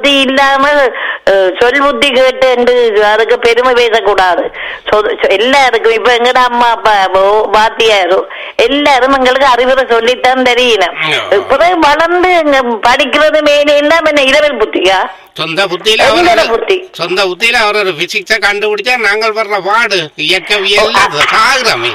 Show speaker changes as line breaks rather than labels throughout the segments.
புத்தி இல்லாமல் அஹ், சொல் புத்தி கேட்டு என்று அதுக்கு பெருமை பேசக்கூடாது சொ- சொ- எல்லாருக்கும் இப்ப எங்கட அம்மா அப்பாவோ வாத்தியாரோ எல்லாரும் எங்களுக்கு அறிவுரை சொல்லித்தான் தெரியணும் இப்பதான் வளர்ந்து இங்க படிக்கிறது மேலே எல்லாம் என்ன இரவல் புத்தியா
சொந்த புத்தியில
எங்கட
அவர்
புத்தி
சொந்த புத்தியில அவர் ஒரு பிசிக்ஸ கண்டுபிடிச்சா நாங்கள் வர்ற பாடு இயக்கவியல் சாகுறமே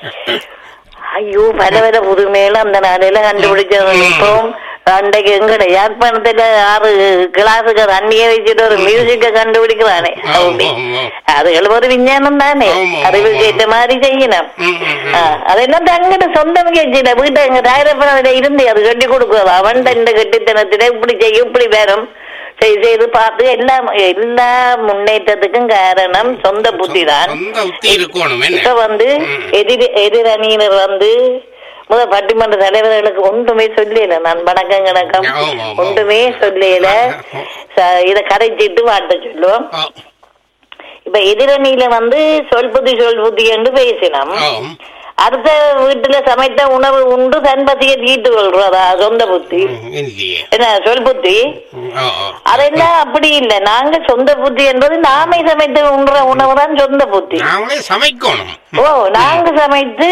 ஐயோ பல பல புதுமையில அந்த நாளையில கண்டுபிடிச்சது
ம்.
இப்போ அன்றைக்கு எங்கட யாழ்ப்பாணத்துல ஆறு கிளாஸுக்கு தண்ணிய வச்சுட்டு ஒரு மியூசிக்க கண்டுபிடிக்கிறானே
ஆமா,
அவங்க.
ஆமா.
அதுகள் ஒரு விஞ்ஞானம் தானே
ஆமா,
அறிவுக்கு
ஆமா.
ஏற்ற மாதிரி செய்யணும்
ம், ம், ம்.
ஆ, அதெல்லாம் தங்கட சொந்த முயற்சியில வீட்டை எங்க தாயிரப்பன இருந்து அது கட்டி கொடுக்குறது அவன் இந்த கட்டித்தனத்தில இப்படி செய்ய இப்படி வரும் செய்து செய்து பார்த்து எல்லாம் எல்லா முன்னேற்றத்துக்கும் காரணம் சொந்த புத்தி தான்
சொந்த புத்தி இருக்கணும் என்ன
இப்ப வந்து
ம்.
எதிர் எதிரணியினர் வந்து முத பட்டிமன்ற தலைவர்களுக்கு ஒன்றுமே சொல்லல நான் வணக்கம் கணக்கம்
ஆமா, ஆமா.
ஒன்றுமே சொல்லல ச- இத கரைச்சிட்டு வாட்ட சொல்லுவோம்
ஆ,
இப்ப எதிரணியில வந்து சொல் புத்தி சொல் புத்தி என்று பேசினோம்
ஆம்.
அடுத்த வீட்டுல சமைத்த உணவு உண்டு தன் பசியை தீட்டு கொள்றதா சொந்த புத்தி
ம், இல்லையே
என்ன சொல் புத்தி
ம், ஆ, ஆ.
அதெல்லாம் அப்படி இல்ல நாங்க சொந்த புத்தி என்பது நாமே சமைத்து உண்ற உணவு தான் சொந்த புத்தி
நாமளே சமைக்கணும்
ஓ நாங்க சமைத்து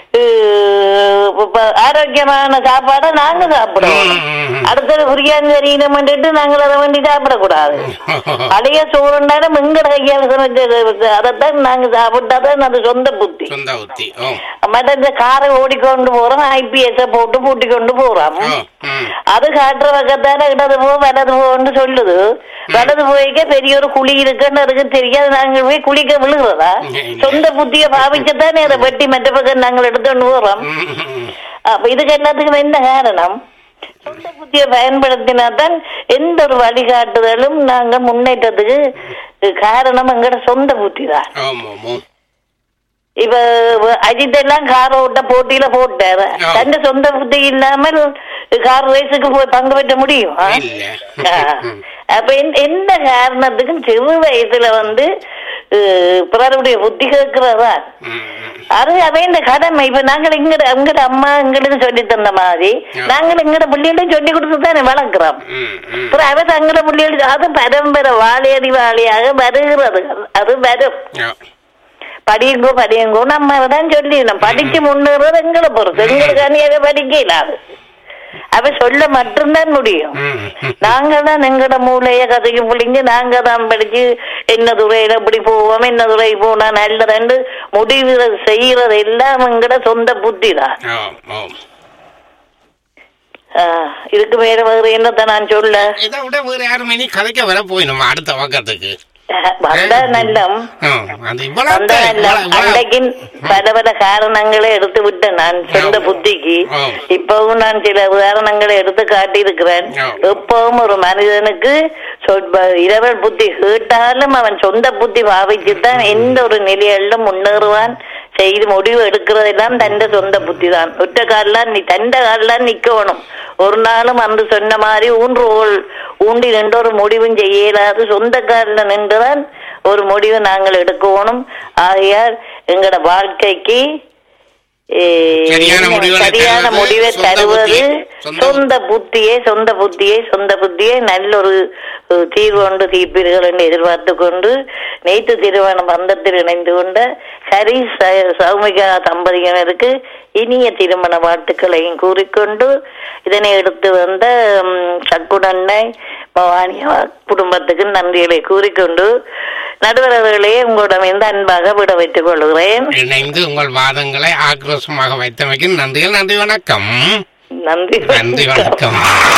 அஹ், இப்ப ஆரோக்கியமான சாப்பாடை நாங்க சாப்பிடுவோம்
ம், ம், ம்.
அடுத்தது பிரியாணி தெரியணும் பண்ணிட்டு நாங்கள் அதை வேண்டி சாப்பிடக்கூடாது பழைய சோறுண்டாலும் எங்கட கையால் சமைச்சது அதைத்தான் நாங்க சாப்பிட்டாதான் அது சொந்த புத்தி
சொந்த புத்தி ஓ
மற்ற இந்த காரை ஓடிக்கொண்டு போறோம் ஐபிஎஸ் போட்டு பூட்டி கொண்டு போறோம்
ஓ ம்
அது காட்டுற பக்கத்தால இடது போ வலது போன்னு சொல்லுது வலது போய்க்க பெரிய ஒரு குழி இருக்குன்னு அதுக்கு தெரியாது நாங்க போய் குளிக்க விழுகிறதா
ம்.
சொந்த புத்திய பாவிச்சுத்தானே அதை வெட்டி மற்ற பக்கம் நாங்கள் எடுத்துட்டு போறோம்
ம், ம், ம்.
அப்ப இதுக்கு எல்லாத்துக்கும் என்ன காரணம் சொந்த புத்தியை பயன்படுத்தினாதான் எந்த ஒரு வழிகாட்டுதலும் நாங்க முன்னேற்றத்துக்கு காரணம் எங்கட சொந்த புத்தி தான்
ஆமா ஆமா
இப்ப அஜித் எல்லாம் கார் ஓட்ட போட்டியில போட்டாரு
ஆ.
தന്റെ சொந்த புத்தி இல்லாமல் கார் ரேஸுக்கு போய் பங்கு பெற்ற முடியும் ஆ?
இல்ல.
ஆ. அப்ப எந்த- எந்த காரணத்துக்கும் சிறு வயசுல வந்து அஹ், பிறருடைய புத்தி கேட்கிறதா
ம், ம்.
அது அவன் இந்த கடமை இப்ப நாங்கள் எங்கட எங்கட அம்மா எங்களுக்கு சொல்லி தந்த மாதிரி
ஆ.
நாங்கள் எங்கட பிள்ளைகளையும் சொல்லி கொடுத்து தானே வளர்க்கிறோம்
ம், ம்.
அப்புறம் அவ தங்கட பிள்ளைகளுக்கு அது பரம்பரை வாழையடி வாழையாக வருகிறது அது வரும்
ஆ.
படியுங்கோ படியுங்கோ நம்ம தான் சொல்லிடணும் படிச்சு முன்னேறது எங்களை பொறுத்து எங்களுக்கு அணியாக படிக்க இல்லாது அவ சொல்ல மட்டும்தான் முடியும்
ம், ம்.
நாங்க தான் எங்கட மூளைய கதைக்கு புள்ளிங்க நாங்க தான் படிச்சு என்ன துறையில இப்படி போவோம் என்ன துறை போனா நல்லதுண்டு முடிவு செய்யறது எல்லாம் எங்கட சொந்த புத்தி தான்
ஆ, ஆ.
இதுக்கு வேற வேற என்னத்த நான் சொல்ல
இதை விட வேற யாரும் இனி கதைக்க வர போய் நம்ம அடுத்த பக்கத்துக்கு
அஹ், வந்தா நல்லம்
ஆ, அது இவ்வளவு
வந்தா நல்லம்
இவ்வளவு-
அன்றைக்கு பல பல காரணங்களை எடுத்து விட்டேன் நான் சொந்த
ஆமா.
புத்திக்கு
ஆ.
இப்பவும் நான் சில உதாரணங்களை எடுத்து காட்டியிருக்கிறேன்
ஆ.
எப்பவும் ஒரு மனிதனுக்கு சொற்ப- இரவல் புத்தி கேட்டாலும் அவன் சொந்த புத்தி பாவிச்சுத்தான் எந்த ஒரு நிலையிலும் முன்னேறுவான் செய்து முடிவு எடுக்கிறதெல்லாம் தந்த சொந்த புத்தி தான் ஒற்ற கால்லாம் நீ தண்ட கால்லாம் நிக்கணும் ஒரு நாளும் வந்து சொன்ன மாதிரி ஊன்றுகோல் ஊண்டி நின்று ஒரு முடிவும் செய்ய இயலாது சொந்த காலில் நின்றுதான் ஒரு முடிவு நாங்கள் எடுக்கணும் ஆகையால் எங்களோட வாழ்க்கைக்கு ஏ,
சரியான முடிவுகளை
சரியான
தருவது
முடிவை
சொந்த
தருவது
புத்தியே, சொந்த
சொந்த புத்தியே சொந்த புத்தியே சொந்த புத்தியே நல்ல ஒரு அஹ், தீர்வு ஒன்று தீர்ப்பீர்கள் என்று எதிர்பார்த்து கொண்டு நேற்று திருமண பந்தத்தில் இணைந்து கொண்ட ஹரி ச- சௌமிகா தம்பதியினருக்கு இனிய திருமண வாழ்த்துக்களையும் கூறிக்கொண்டு இதனை எடுத்து வந்த ம், சக்குடன்னை பவானி அவ- குடும்பத்துக்கு நன்றிகளை கூறிக்கொண்டு நடுவர்களே உங்களிடம் இந்த அன்பாக விட வைத்துக் கொள்கிறேன்
இணைந்து உங்கள் வாதங்களை ஆக்ரோஷமாக வைத்தமைக்கு நன்றிகள் நன்றி வணக்கம்
நன்றி
நன்றி வணக்கம்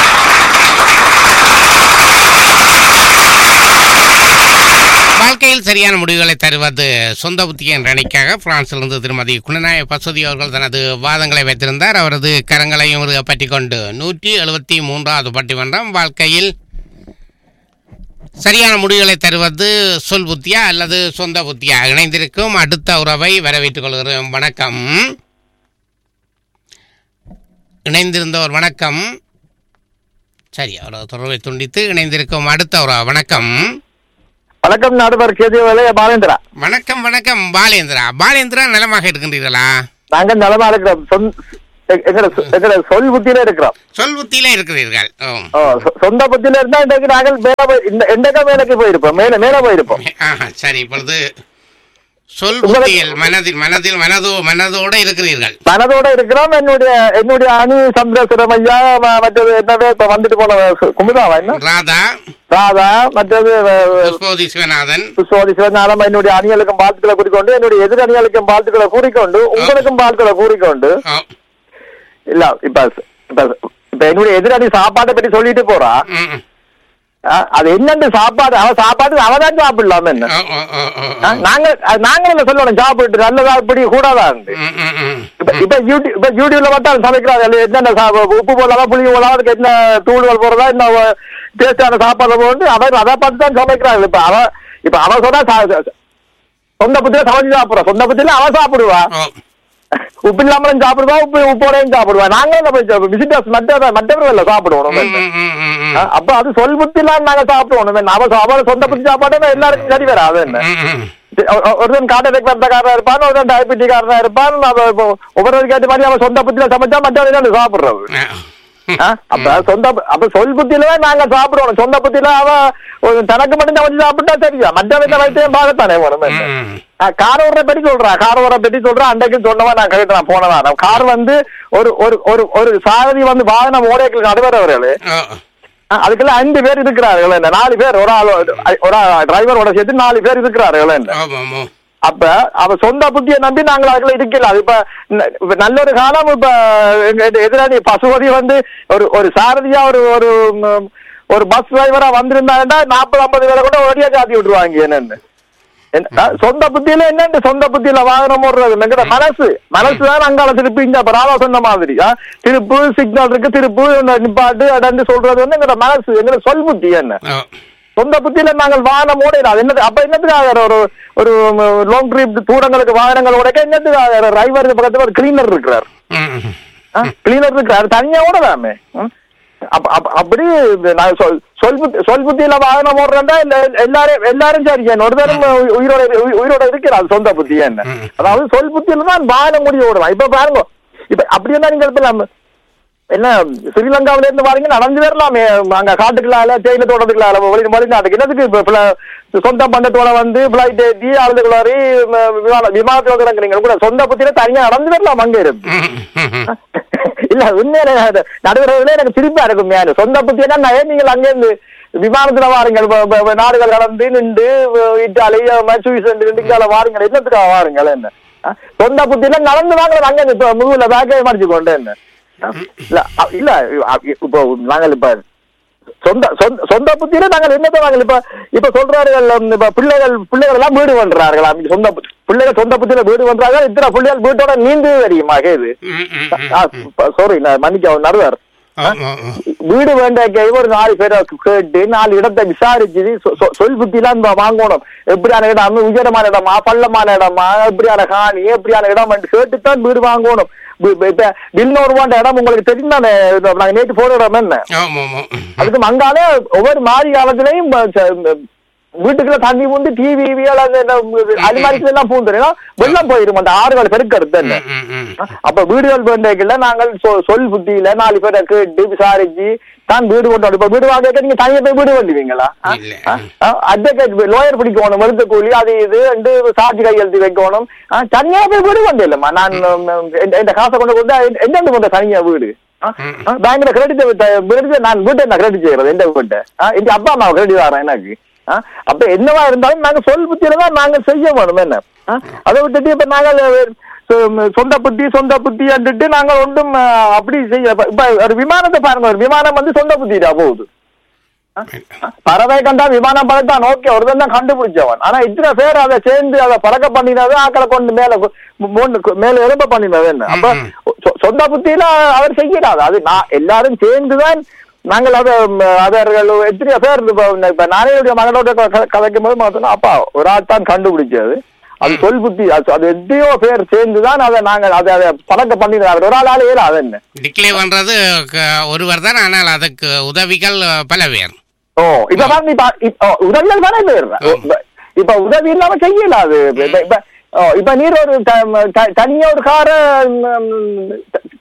வாழ்க்கையில் சரியான முடிவுகளை தருவது சொந்த புத்தி என்ற அணிக்காக பிரான்சிலிருந்து திருமதி குணநாய பசுதி அவர்கள் தனது வாதங்களை வைத்திருந்தார் அவரது கரங்களையும் பற்றி கொண்டு நூற்றி எழுபத்தி மூன்றாவது பட்டிமன்றம் வாழ்க்கையில் சரியான முடிவுகளை தருவது சொல் புத்தியா அல்லது சொந்த புத்தியா இணைந்திருக்கும் அடுத்த உறவை வரவேற்றுக் கொள்கிறோம் வணக்கம் இணைந்திருந்தவர் வணக்கம் சரி அவர் தொடர்பை துண்டித்து இணைந்திருக்கும் அடுத்த ஒரு வணக்கம்
வணக்கம் நாடுபார் கேஜி வேலைய பாலேந்திரா
வணக்கம் வணக்கம் பாலேந்திரா பாலேந்திரா நலமாக இருக்கின்றீர்களா
நாங்க நலமா இருக்கிறோம் சொந்த- எ- எங்கட சொ- எங்கட சொல் புத்தியில இருக்கிறோம்
சொல் புத்தியில இருக்கிறீர்கள் ஓ
ஓ, சொ- சொந்த புத்தியில இருந்தா இன்றைக்கு நாங்கள் மேல போய் இந்த எண்டக்கா மேலக்கு போயிருப்போம் மேல மேல போயிருப்போம்
ஆஹா சரி இப்பொழுது சொல் புத்தியில் மனதில் மனதில் மனதோ மனதோட இருக்கிறீர்கள்
மனதோட இருக்கிறோம் என்னுடைய என்னுடைய அணி சந்திரசுரம் ஐயா ம- மற்றது என்னவே இப்ப வந்துட்டு போன சு- குமுதாவா என்ன
ராதா
ராதா மற்றது அஹ்,
புஷ்போதி சிவநாதன்
சோதி சிவஞானம் என்னுடைய அணிகளுக்கும் வாழ்த்துக்களை கூறிக்கொண்டு என்னுடைய எதிர் அணிகளுக்கும் வாழ்த்துக்களை கூறிக்கொண்டு உங்களுக்கும் வாழ்த்துக்களை கூறிக்கொண்டு
ஓ
இல்ல இப்ப இப்ப இப்ப என்னுடைய எதிரணி சாப்பாட்டை பற்றி சொல்லிட்டு போறா
ம், ம்.
ஆ, அது என்னன்னு சாப்பாடு அவ சாப்பாடு அவதான் சாப்பிடலாம என்ன
ஓ ஓ ஓ ஓ
ஆ, நாங்க அது நாங்க என்ன சொல்லணும் சாப்பிட்டு நல்லதா இப்படி கூடாதா
ம், ம், ம்.
இப்ப இப்ப யூடியூப் இப்ப யூடியூப்ல மட்டும் சமைக்கிறாங்க இல்லையா? என்னென்ன சா- உப்பு போடலாம் புளி போடலாம் அதுக்கு என்ன தூள்கள் போடுறதா என்ன டேஸ்டான சாப்பாடு போட்டு அவன் அதை பார்த்து தான் சமைக்கிறாங்க இப்ப அவ இப்ப அவ சொன்னா சா- சொந்த புத்தியில சமைச்சு சாப்பிடுறோம் சொந்த புத்தியில அவ சாப்பிடுவா
ஓ
உப்பு இல்லாமலும் சாப்பிடுவா உப்பு உப்போடையும் சாப்பிடுவா நாங்க என்ன போய் விசிட்டர்ஸ் மற்ற மற்றவர்கள் சாப்பிடுவோம்
ம், ம், ம், ம், ம்.
ஆ, அப்ப அது சொல் புத்திலாம் நாங்க சாப்பிடுவோம் என்ன அவ அவ சொந்த புத்தி சாப்பாடு எல்லாருக்கும் சரி வராது என்ன
ம், ம்.
ஒ- ஒ- ஒருத்தன் காட்டடைக்கு வந்தக்காரனா இருப்பான் ஒருத்தன் டயபெட்டிக்காரனா இருப்பான் அவ இப்போ ஒவ்வொரு கேட்ட மாதிரி அவன் சொந்த புத்தியில சமைச்சா மற்றவங்க சாப்பிடுறது ஆ, அப்ப சொந்த பு- அப்ப சொல் புத்தியில தான் நாங்க சாப்பிடுவோம் சொந்த புத்தியில அவ ஒரு தனக்கு மட்டும் சமைச்சு சாப்பிட்டா சரியா மற்றவங்க வைத்தியம் பார்க்கத்தானே வேணும் என்ன?
ம்.
ஆ, கார் ஓடுற பற்றி சொல்றா கார் ஓடுற பற்றி சொல்றா அன்றைக்கு சொன்னவா நான் கழித்து நான் போனவா நான் கார் வந்து ஒரு ஒரு ஒரு ஒரு சாரதி வந்து வாகனம் ஓடைகளுக்கு நடுவரவர்களே
ஓ
அதுக்கெல்லாம் அஞ்சு பேர் இருக்கிறார்கள் என்ன நாலு பேர் ஒரு ஆள் ஒரு டிரைவரோட சேர்த்து நாலு பேர் இருக்கிறார்கள் என்ன
ஆமாம் ஆமாம்
அப்ப அவ சொந்த புத்தியை நம்பி நாங்கள் அதுல இருக்கல அது இப்ப ந- இப்ப நல்ல ஒரு காலம் இப்ப எங்க எதிராளி பசுபதி வந்து ஒரு ஒரு சாரதியா ஒரு ஒரு ம், ஒரு பஸ் டிரைவரா வந்திருந்தாங்கன்னா நாற்பது ஐம்பது பேரை கூட ஒடியா காத்தி விட்டுருவாங்க என்னன்னு என்ன- அஹ், சொந்த புத்தியில என்னன்னு சொந்த புத்தியில வாகனம் ஓடுறது எங்கட மனசு மனசு தான் அங்கால திருப்பி இங்க ராவா சொன்ன மாதிரி ஆ, திருப்பு சிக்னல் இருக்கு திருப்பு இந்த நிப்பாட்டு அடந்து சொல்றது வந்து எங்கட மனசு எங்கட சொல் புத்தி என்ன
ஓ
சொந்த புத்தியில நாங்கள் வாகனம் ஓடையில அது என்னது அப்ப என்னத்துக்காக ஒரு ஒரு லாங் ட்ரிப் தூரங்களுக்கு வாகனங்கள் உடைக்க என்னத்துக்காக டிரைவர் பக்கத்துல ஒரு கிளீனர் இருக்கிறார்
ம், ம்.
கிளீனர் இருக்கிறார் தனியா ஓடலாமே ம்? அப்ப- அப்ப- அப்படி நான் சொல் சொல் புத்தி சொல் புத்தியில வாகனம் ஓடுறா இல்ல எல்லாரும் எல்லாரும் சரி என்ன ஒரு தரம் உயிரோட உயி- உயிரோட இருக்கிறார் சொந்த புத்தி என்ன
ம்.
அதாவது சொல் புத்தியில தான் வாகனம் முடிய ஓடலாம் இப்ப பாருங்க இப்ப அப்படி என்ன நீங்க இப்ப நம்ம என்ன ஸ்ரீலங்காவில இருந்து பாருங்க நடந்து வரலாமே அங்க காட்டுக்குள்ளால தேயிலை தோட்டத்துக்குள்ளால வெளி வெளிநாட்டுக்கு என்னதுக்கு இப்ப பிள- சொந்த பண்டத்தோட வந்து பிளைட் ஏற்றி ஆளுதுக்குள்ளாரி விமான விமானத்தோட இறங்குறீங்க கூட சொந்த புத்தியில தனியா நடந்து வரலாம் அங்க இருந்து
ம், ம், ம்.
இல்ல உண்மையில நடுவர்களே எனக்கு திருப்பி இருக்கும் மேல சொந்த புத்தி என்ன நான் நீங்கள் அங்க இருந்து விமானத்துல வாருங்க இப்ப- இப்ப- இப்ப நாடுகள் கடந்து நின்று இட்டாலி சுவிஸ் இந்தியால வாருங்கள் என்னத்துக்காக வாருங்கள் என்ன ஆ? சொந்த புத்தியில நடந்து வாங்க அங்க இருந்து இப்ப முதுகுல பேக்கை மடிச்சு கொண்டு என்ன ஆ? இல்ல அ- இல்ல அ- இப்போ நாங்கள் இப்ப சொந்த சொந்த சொந்த புத்தியில நாங்கள் என்னத்தை வாங்கல இப்ப இப்ப சொல்றார்கள் உம், இப்ப பிள்ளைகள் பிள்ளைகள் எல்லாம் வீடு பண்றார்களா சொந்த புத்தி- பிள்ளைகள் சொந்த புத்தியில வீடு பண்றாங்க இத்தனை பிள்ளைகள் வீட்டோட நீந்து தெரியுமா கேது
ம், ம், ம்.
சாரி நான் மன்னிக்க நடுவர்
ஆமா, ஆமா.
வீடு வேண்ட ஒரு நாலு பேரை கேட்டு நாலு இடத்தை விசாரிச்சு சொ- சொ- சொல் புத்திலாம் இந்த வாங்கணும் எப்படியான இடம் உயரமான இடமா பள்ளமான இடமா எப்படியான காணி எப்படியான இடம் கேட்டு தான் வீடு வாங்கணும் வி- வி- இப்ப வில்நூறுவாண்ட இடம் உங்களுக்கு தெரியும் தானே இந்த நாங்க நேற்று போற இடம் என்ன
ஆமா, ஆமா.
அதுக்கு மங்காலே ஒவ்வொரு மாறி காலத்திலையும் ப- ச- இந்த வீட்டுக்குள்ள தண்ணி பூந்து டிவி அலிமாரிகள் எல்லாம் பூந்துருன்னா வெள்ளம் போயிரும் அந்த ஆறுகள் பெருக்கிறது என்ன
ம், ம், ம்.
அப்ப வீடுகள் வேண்டைகள்ல நாங்கள் சொ- சொல் புத்தியில நாலு பேரை கேட்டு விசாரிச்சு தான் வீடு கொண்டு இப்ப வீடு வாங்க நீங்க தனியா போய் வீடு வேண்டுவீங்களா
இல்ல.
அட்வொகேட் லோயர் பிடிக்கணும் மருத்து கூலி அது இது ரெண்டு சாட்சி கையெழுத்து வைக்கணும் ஆ, தனியா போய் வீடு கொண்டு இல்லம்மா நான் ம், இந்த- இந்த காசை கொண்டு கொடுத்தா என்ன கொண்ட தனியா வீடு பேங்க்ல கிரெடிட் நான் வீட்டை நான் கிரெடிட் செய்யறது எந்த வீட்டை எங்க அப்பா அம்மா கிரெடிட் வரேன் எனக்கு ஆ, அப்ப என்னவா இருந்தாலும் நாங்க சொல் புத்தியில தான் நாங்க செய்ய வேணும் என்ன ஆ, அதை விட்டுட்டு இப்ப நாங்கள் சொ- சொந்த புத்தி சொந்த புத்தி வந்துட்டு நாங்க ஒன்றும் ஆ, அப்படி செய்ய இப்ப- இப்ப ஒரு விமானத்தை பாருங்க ஒரு விமானம் வந்து சொந்த புத்திடா போகுது ஆ, பறவை கண்டா விமானம் பறத்தான் ஓகே ஒருத்தன் தான் கண்டுபிடிச்சவன் ஆனா இத்தனை பேர் அதை சேர்ந்து அதை பறக்க பண்ணினது ஆக்களை கொண்டு மேல கு- மூணு- மேல எலும்ப பண்ணினது என்ன அப்ப
ம்.
சொ- சொந்த புத்தியில அவர் செய்யறாது அது நான் எல்லாரும் சேர்ந்துதான் நாங்கள் அதை ம், அவர்கள் எத்தனையோ பேர் இப்ப இப்ப நானே என்னுடைய மகனோட க- க- கதைக்கும் போது பார்த்தோன்னா அப்பா ஒரு ஆள் தான் கண்டுபிடிச்சது அது சொல் புத்தி அது அது எத்தனையோ பேர் சேர்ந்துதான் அதை நாங்கள் அதை அதை பழக்க பண்ணினார் ஒரு ஆளாலே அது என்ன
டிக்ளேர் பண்றது க- ஒருவர் தான் ஆனால் அதுக்கு உதவிகள் பல பேர்
ஓ இப்ப பாருங்க இப்ப இப்ப உதவிகள் தானே பேர் இப்ப- இப்ப உதவி இல்லாம செய்யல அது இப்ப- இப்ப ஓ, இப்ப நீர் ஒரு த- த- தனியா ஒரு கார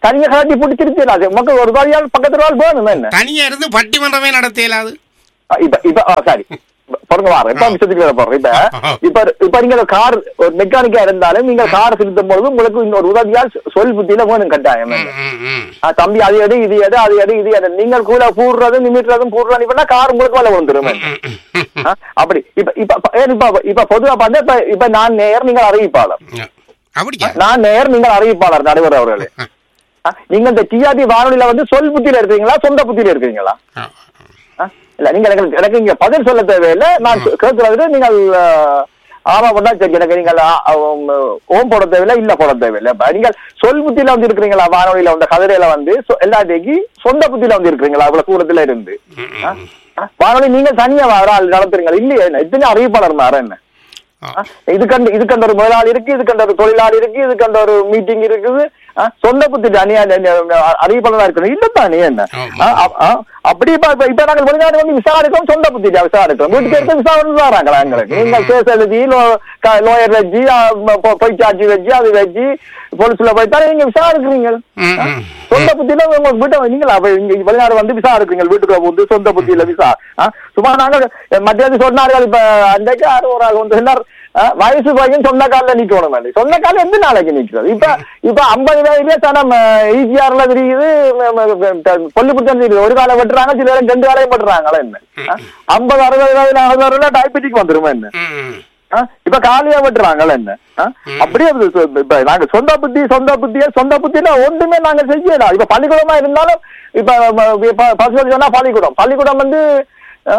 தனியா கட்டி பிடிச்சிருச்சு மக்கள் ஒரு வாரியால் பக்கத்துல ஆள் வேணும் என்ன
தனியா இருந்து பட்டிமன்றமே நடத்த இயலாது
ஆ, இப்ப இப்ப ஆ, சாரி பொறுங்க வாரம் இப்ப விஷயத்துக்கு வேற போறோம் இப்ப இப்ப இப்ப நீங்க கார் ஒரு மெக்கானிக்கா இருந்தாலும் நீங்க கார் திருத்தும் போது உங்களுக்கு இன்னொரு உதவியால் சொல் புத்தியில வேணும் கட்டாயம் என்ன.
ம், ம், ம்.
ஆ, தம்பி அது எடு இது எடு அது எடு இது எடு நீங்கள் கூட கூடுறதும் நிமிட்டுறதும் கூடுறதும் இப்ப கார் உங்களுக்கு மேல வந்துரும்
ம், ம், ம்.
ஆ, அப்படி இப்ப இப்ப ஏன் இப்ப இப்ப பொதுவா பார்த்தா இப்ப இப்ப நான் நேர் நீங்கள் அறிவிப்பாளர்
அப்படியா
நான் நேர் நீங்கள் அறிவிப்பாளர் நடுவர் அவர்களே ஆ, நீங்க இந்த டிஆர்டி வானொலியில வந்து சொல் புத்தியில இருக்கீங்களா சொந்த புத்தியில இருக்கீங்களா
ஆ,
ஆ? இல்ல நீங்க எனக்கு எனக்கு இங்க பதில் சொல்ல தேவையில்லை நான் கேட்கறது நீங்கள் ஆ, ஆமா பண்ணா சரி எனக்கு நீங்கள் ஆ, ஆ, உம், ஓம் போட தேவையில்லை இல்ல போட தேவையில்லை இப்ப நீங்கள் சொல் புத்தியில வந்து இருக்கிறீங்களா வானொலியில வந்து கதிரையில வந்து சொ- எல்லாத்தைக்கு சொந்த புத்தியில வந்து இருக்கிறீங்களா அவ்வளவு தூரத்துல இருந்து
ம், ம்,
ஆ? ஆ? வானொலி நீங்க தனியா வர ஆள் நடத்துறீங்க இல்லையே என்ன இத்தனை அறிவிப்பாளர் மாற என்ன
ஆ.
ஆ, இதுக்கண்ட இதுக்கண்ட ஒரு முதலாளி இருக்கு இதுக்கண்ட ஒரு தொழிலாளி இருக்கு இதுக்கண்ட ஒரு மீட்டிங் இருக்குது ஆ, சொந்த புத்தி தனியா அறிவிப்பாளரா இருக்கணும் இல்லத்தானே என்ன
ஆமா.
ஆ, அ- ஆ, அப்படி இப்ப இப்ப- இப்ப நாங்கள் வெளிநாடு வந்து விசாரிக்கிறோம் சொந்த புத்தி விசாரிக்கிறோம் வீட்டுக்கு எடுத்து விசாரணை வராங்களா எங்களுக்கு நீங்க கேஸ் எழுதி லோயர் வச்சு ஆ, பொ- பொய் சாட்சி வச்சு அது வச்சு போலீஸ்ல போய்த்தானே நீங்க விசாரிக்கிறீங்க
ம்,
ஆ,
ம்.
சொந்த புத்தியில உங்க வீட்டை நீங்களா அப்ப இங்க வெளிநாடு வந்து விசாரிக்கிறீங்க வீட்டுக்குள்ள வந்து சொந்த புத்தியில விசா ஆ, சும்மா நாங்க மத்தியாவது சொன்னார்கள் இப்ப அன்றைக்கு யாரும் ஒரு ஆள் வந்து சொன்னார் ஆ, வயசு பையன் சொந்த காலில் நிக்கணும் வேண்டி சொந்த காலில் எந்த நாளைக்கு நிக்கிறது இப்ப இப்ப ஐம்பது வயதுலயே தனம் ஈஜிஆர்ல தெரியுது கொல்லிப்புத்தம் தெரியுது ஒரு காலை வெட்டுறாங்க சில பேரும் ரெண்டு காலையும் வெட்டுறாங்களா என்ன ஐம்பது அறுபது வயது அறுபது டயபெட்டிக் வந்துருமா என்ன
ம், ம்.
ஆ? இப்ப காலியா விட்டுறாங்கல்ல என்ன ஆ? அப்படியே அது சொ- இப்ப நாங்க சொந்த புத்தி சொந்த புத்திய சொந்த புத்தியில ஒன்றுமே நாங்க செய்யலாம் இப்ப பள்ளிக்கூடமா இருந்தாலும் இப்ப ம- இப்ப பசங்க சொன்னா பள்ளிக்கூடம் பள்ளிக்கூடம் வந்து ஆ,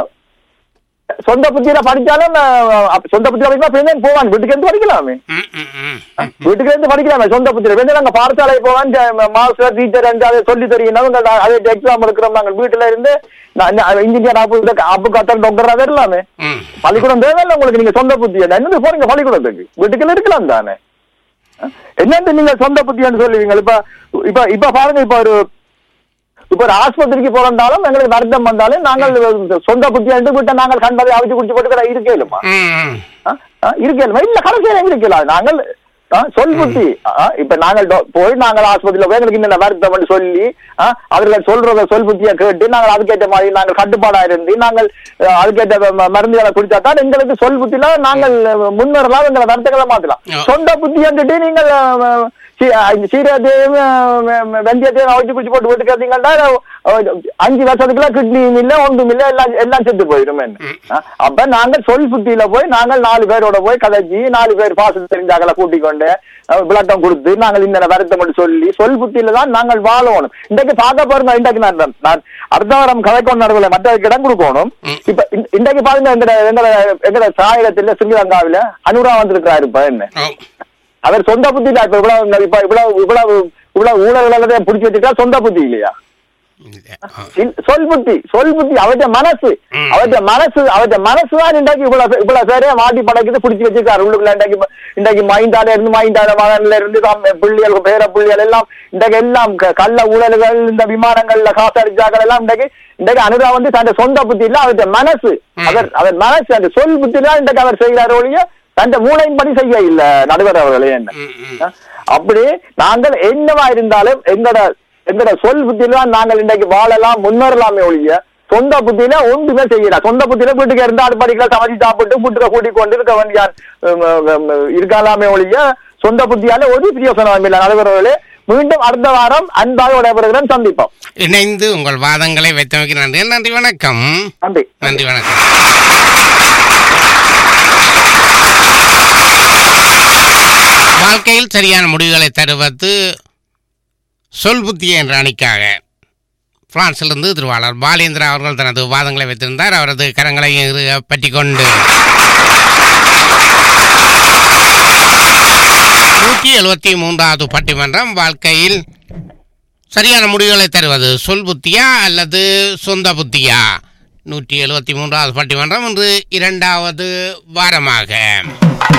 சொந்த புத்தியில படிச்சாலும் ஆ, அப்ப சொந்த புத்தியில படிச்சா பிள்ளைங்க போவான் வீட்டுக்கு இருந்து படிக்கலாமே
ம், ம், ம்.
ஆ? வீட்டுக்கு இருந்து படிக்கலாமே சொந்த புத்தியில வந்து நாங்க பாடசாலை போவான் மாஸ்டர் டீச்சர் அதை சொல்லி தெரியணும் அதே எக்ஸாம் எடுக்கிறோம் நாங்க வீட்டுல இருந்து இன்ஜினியர் அப்பு அப்பு கத்தர் டாக்டர் அதை எல்லாமே
ம்.
பள்ளிக்கூடம் தேவையில்ல உங்களுக்கு நீங்க சொந்த புத்தி என்னது போறீங்க பள்ளிக்கூடத்துக்கு வீட்டுக்குள்ள இருக்கலாம் தானே அஹ்? என்னன்னு நீங்க சொந்த புத்தின்னு சொல்லுவீங்க இப்ப இப்ப இப்ப பாருங்க இப்ப ஒரு இப்ப ஒரு ஆஸ்பத்திரிக்கு போறோம்னாலும் எங்களுக்கு வருத்தம் வந்தாலும் நாங்கள் சொந்த புத்தியாண்டு வீட்டை நாங்கள் கண்டதை அவிச்சு குடிச்சு போட்டு இருக்கேலுமா
ம், ம்.
இருக்கேலுமா இல்ல கடைசியில இருக்கலாம் நாங்கள் ஆ, சொல் புத்தி ஆ, இப்ப நாங்கள் டோ- போய் நாங்கள் ஆஸ்பத்திரியில போய் எங்களுக்கு இந்த வருத்தம் சொல்லி ஆ, அவர்கள் சொல்றத சொல் புத்தியை கேட்டு நாங்கள் அதுக்கேற்ற மாதிரி நாங்கள் கட்டுப்பாடா இருந்து நாங்கள் அ, அதுக்கேற்ற ம- மருந்துகளை குடிச்சா தான் எங்களுக்கு சொல் புத்தியில நாங்கள் முன்னேறலாம் எங்களை வருத்தங்களை மாத்தலாம்
ஆ.
சொந்த புத்தி வந்துட்டு நீங்கள் அ, சீ- அ, சீரகத்தையும் அ, வெ- வெ- வெந்தயத்தையும் அவிச்சு குடிச்சு போட்டு வீட்டுக்கு வந்தீங்கன்னா அ, அஞ்சு வருஷத்துக்குள்ள கிட்னியும் இல்ல ஒன்றும் இல்ல எல்லாம் எல்லாம் செத்து போயிடும் என்ன ஆ, அப்ப நாங்கள் சொல் புத்தியில போய் நாங்கள் நாலு பேரோட போய் கதைச்சி நாலு பேர் பாசம் தெரிஞ்சாக்களை கூட்டிக் கொண்டு அஹ், விளக்கம் கொடுத்து நாங்கள் இந்த வருத்தம் மட்டும் சொல்லி சொல் புத்தியில தான் நாங்கள் வாழணும் இன்றைக்கு பார்க்க பாருங்க இன்றைக்கு நான் நான் அடுத்த வாரம் கதைக்கொண்டு நடக்கல மற்ற இடம் கொடுக்கணும்
ம்.
இப்ப இந்த- இன்றைக்கு பாருங்க எங்கட எங்கட எங்கட தாயகத்துல ஸ்ரீலங்காவில அனுரா வந்திருக்கிறாரு இப்ப என்ன
ஓ.
அவர் சொந்த புத்தி இல்ல இப்ப இவ்வளவு இப்ப இவ்வளவு இவ்வளவு இவ்வளவு ஊழல்களை பிடிச்சி வச்சுட்டா சொந்த புத்தி இல்லையா
இல்ல. ஆ.
இல்ல, சொல் புத்தி சொல் புத்தி அவற்ற மனசு
ம்.
அவற்ற மனசு அவற்ற மனசு தான் இன்றைக்கு இவ்வளவு இவ்வளவு பேரே மாட்டி படைக்குது பிடிச்சி வச்சிருக்காரு உள்ளுக்குள்ள இன்றைக்கு இன்றைக்கு மைந்தால இருந்து மைந்தால மகன்ல இருந்து தாம் பிள்ளைகள் பேர பிள்ளைகள் எல்லாம் இன்றைக்கு எல்லாம் க- கள்ள ஊழல்கள் இந்த விமானங்கள்ல காசு அடிச்சாக்கள் எல்லாம் இன்றைக்கு இன்றைக்கு அனுரா வந்து தன் சொந்த புத்தி இல்ல அவற்ற மனசு
ம்.
அவர் அவர் மனசு அந்த சொல் புத்தி தான் இன்றைக்கு அவர் செய்கிறார் ஒழிய தன் மூளையின் படி செய்ய இல்ல நடுவர் அவர்களே என்ன
ம், ம்.
ஆ? அப்படி நாங்கள் என்னவா இருந்தாலும் எங்கட எங்கட சொல் புத்தியில தான் நாங்கள் இன்றைக்கு வாழலாம் முன்னேறலாமே ஒழிய சொந்த புத்தியில ஒன்றுமே செய்யல சொந்த புத்தியில வீட்டுக்கு இருந்து அடுப்படிக்கல சமைச்சு சாப்பிட்டு வீட்டுல கூட்டிக் கொண்டு இருக்க வேண்டிய உம், உம், இருக்கலாமே ஒழிய சொந்த புத்தியால ஒரு பிரியோசனம் இல்லை நடுவர்களே மீண்டும் அடுத்த வாரம் அன்பாக விடைபெறுகிறேன் சந்திப்போம்
இணைந்து உங்கள் வாதங்களை வைத்தமைக்கு நன்றி நன்றி வணக்கம்
நன்றி
நன்றி வணக்கம் வாழ்க்கையில் சரியான முடிவுகளை தருவது சொல் புத்தி என்ற அணிக்காக பிரான்சிலிருந்து திருவாளர் பாலேந்திரா அவர்கள் தனது வாதங்களை வைத்திருந்தார் அவரது கரங்களை பற்றி கொண்டு நூற்றி எழுபத்தி மூன்றாவது பட்டிமன்றம் வாழ்க்கையில் சரியான முடிவுகளை தருவது சொல் புத்தியா அல்லது சொந்த புத்தியா நூற்றி எழுபத்தி மூன்றாவது பட்டிமன்றம் இன்று இரண்டாவது வாரமாக